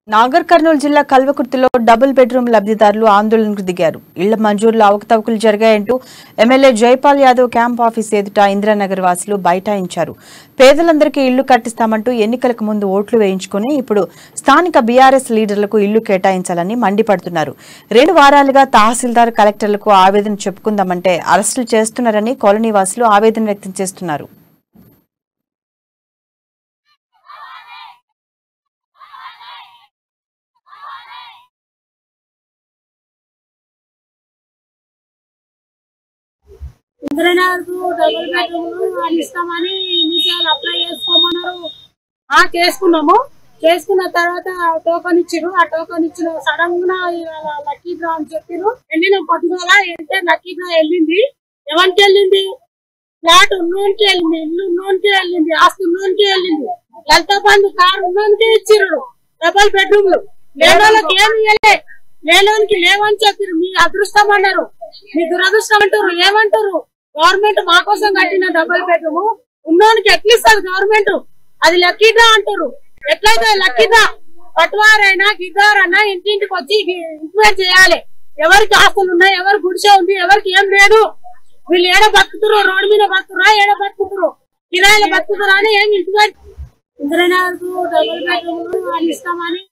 నాగర్ కర్నూలు జిల్లా కల్వకుర్తిలో double bedroom లబ్ధిదారులు ఆందోళనకు దిగారు ఇళ్ల మంజూరులో అవకతవకలు జరిగాయంటూ MLA Jaipal Yadav camp office ఎదుట ఇందిరానగర్ వాసులు బైఠాయించారు పేదలందరికీ ఇళ్లు కట్టిస్తామంటూ ఎన్నికలకు ముందు ఓట్లు వేయించుకుని ఇప్పుడు స్థానిక బీఆర్ఎస్ లీడర్లకు ఇళ్లు కేటాయించాలని మండిపడుతున్నారు రెండు వారాలుగా తహసీల్దార్ కలెక్టర్లకు ఆవేదన చెప్పుకుందామంటే అరెస్టులు చేస్తున్నారని కాలనీ వాసులు ఆవేదన వ్యక్తం చేస్తున్నారు ఇంద్రనగర్కు డబుల్ బెడ్రూమ్ అని ఇస్తామని ఇనిషియల్ అప్లై చేసుకోమన్నారు ఆ చేసుకున్నాము చేసుకున్న తర్వాత టోకన్ ఇచ్చిరు ఆ టోకన్ ఇచ్చిన సడన్ గా ఇవాళ లక్కీ డ్రా అని చెప్పిరు వెళ్ళిన పొద్దుగాల వెళ్తే లక్కీ డ్రా వెళ్ళింది ఎవరికి వెళ్ళింది ఫ్లాట్ ఉన్నోనికి వెళ్ళింది ఇల్లు ఉన్నోనికి వెళ్ళింది ఆస్తి ఉన్నోనికి వెళ్ళింది లలిత బంధు కారు ఉన్నోనికి ఇచ్చిర్రు డబుల్ బెడ్రూమ్లు లేనోళ్ళకి ఏమి ఇవ్వలే లేనోనికి లేవని చెప్పారు మీ అదృష్టం అన్నారు మీ దురదృష్టం అంటారు ఏమంటారు గవర్నమెంట్ మా కోసం కట్టిన డబుల్ బెడ్రూమ్ ఉన్నోనికి ఎట్లా ఇస్తుంది గవర్నమెంట్ అది లక్కీగా అంటారు ఎట్లయితే లక్కీగా పట్టువారైనా గిద్దారైనా ఇంటింటికి వచ్చి ఇంప్లిమెంట్ చేయాలి ఎవరికి ఆస్తులు ఉన్నాయి ఎవరి గుడిసె ఉంది ఎవరికి ఏం లేదు వీళ్ళు ఏడ బతుకుతురు రోడ్డు మీద బతుకురా ఏడ బతుకుతురు కిరాయిలు బతుకుతురా అని ఏం ఇంప్లిమెంట్ ఇంద్రనగర్ డబుల్ బెడ్రూమ్ అని ఇస్తామని